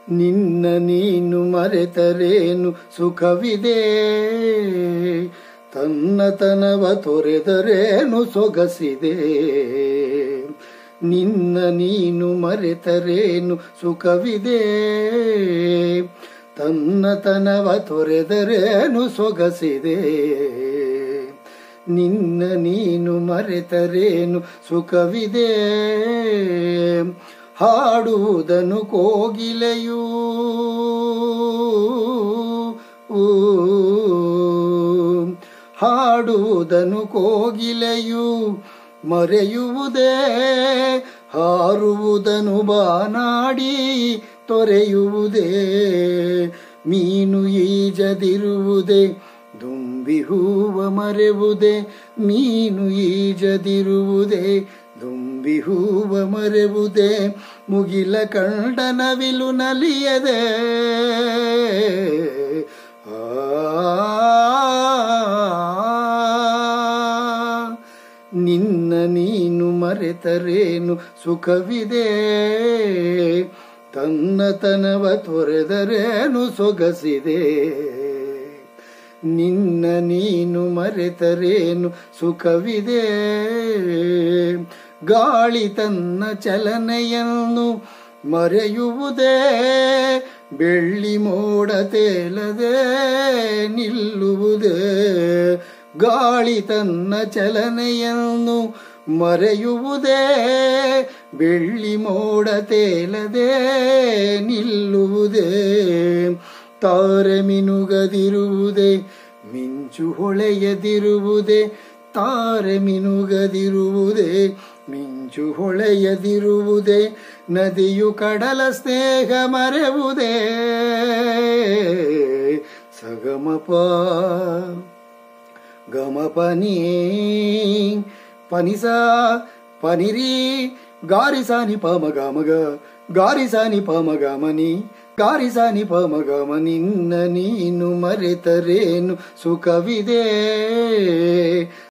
ನಿನ್ನ ನೀನು ಮರೆತರೇನು ಸುಖವಿದೆ ತನ್ನತನವ ತೊರೆದರೇನು ಸೊಗಸಿದೆ ನಿನ್ನ ನೀನು ಮರೆತರೇನು ಸುಖವಿದೆ ತನ್ನತನವ ತೊರೆದರೇನು ಸೊಗಸಿದೆ ನಿನ್ನ ನೀನು ಮರೆತರೇನು ಸುಖವಿದೆ ಹಾಡುವುದನು ಕೋಗಿಲೆಯೂ ಹಾಡುವುದನು ಕೋಗಿಲೆಯು ಮರೆಯುವುದೇ ಹಾರುವುದನು ಬಾನಾಡಿ ತೊರೆಯುವುದೇ ಮೀನು ಈಜದಿರುವುದೇ ದುಂಬಿ ಹೂವ ಮರೆವುದೇ ಮೀನು ಈಜದಿರುವುದೇ ದುಂಬಿ ಹೂವ ಮರೆವುದೇ ಮುಗಿಲ ಕಂಡನವಿಲು ನಲಿಯದೆ ನಿನ್ನ ನೀನು ಮರೆತರೇನು ಸುಖವಿದೆ ತನ್ನತನವ ತೊರೆದರೇನು ಸೊಗಸಿದೆ ನಿನ್ನ ನೀನು ಮರೆತರೇನು ಸುಖವಿದೆ ಗಾಳಿ ತನ್ನ ಚಲನೆಯನ್ನು ಮರೆಯುವುದೇ ಬೆಳ್ಳಿ ಮೋಡ ತೇಲದೆ ನಿಲ್ಲುವುದೇ ಗಾಳಿ ತನ್ನ ಚಲನೆಯನ್ನು ಮರೆಯುವುದೇ ಬೆಳ್ಳಿ ಮೋಡ ತೇಲದೆ ನಿಲ್ಲುವುದೇ ತಾರೆ ಮಿನುಗದಿರುವುದೇ ಮಿಂಚು ಹೊಳೆಯದಿರುವುದೇ ತಾರೆ ಮಿನುಗದಿರುವುದೇ ಮಿಂಚು ಹೊಳೆಯದಿರುವುದೇ ನದಿಯು ಕಡಲ ಸ್ನೇಹ ಮರೆವುದೇ ಸಗಮಪ ಗಮಪನಿ ಪನಿಸ ಪನಿರಿ ಗಾರಿಸಾನಿ ಪಮ ಗಮಗ ಗಾರಿಸಾನಿ ಪಮ ಗಮನಿ ಗಾರಿಸಾನಿ ಪಮ ಗಮ ನಿನ್ನ ನೀನು ಮರೆತರೇನು ಸುಖವಿದೆ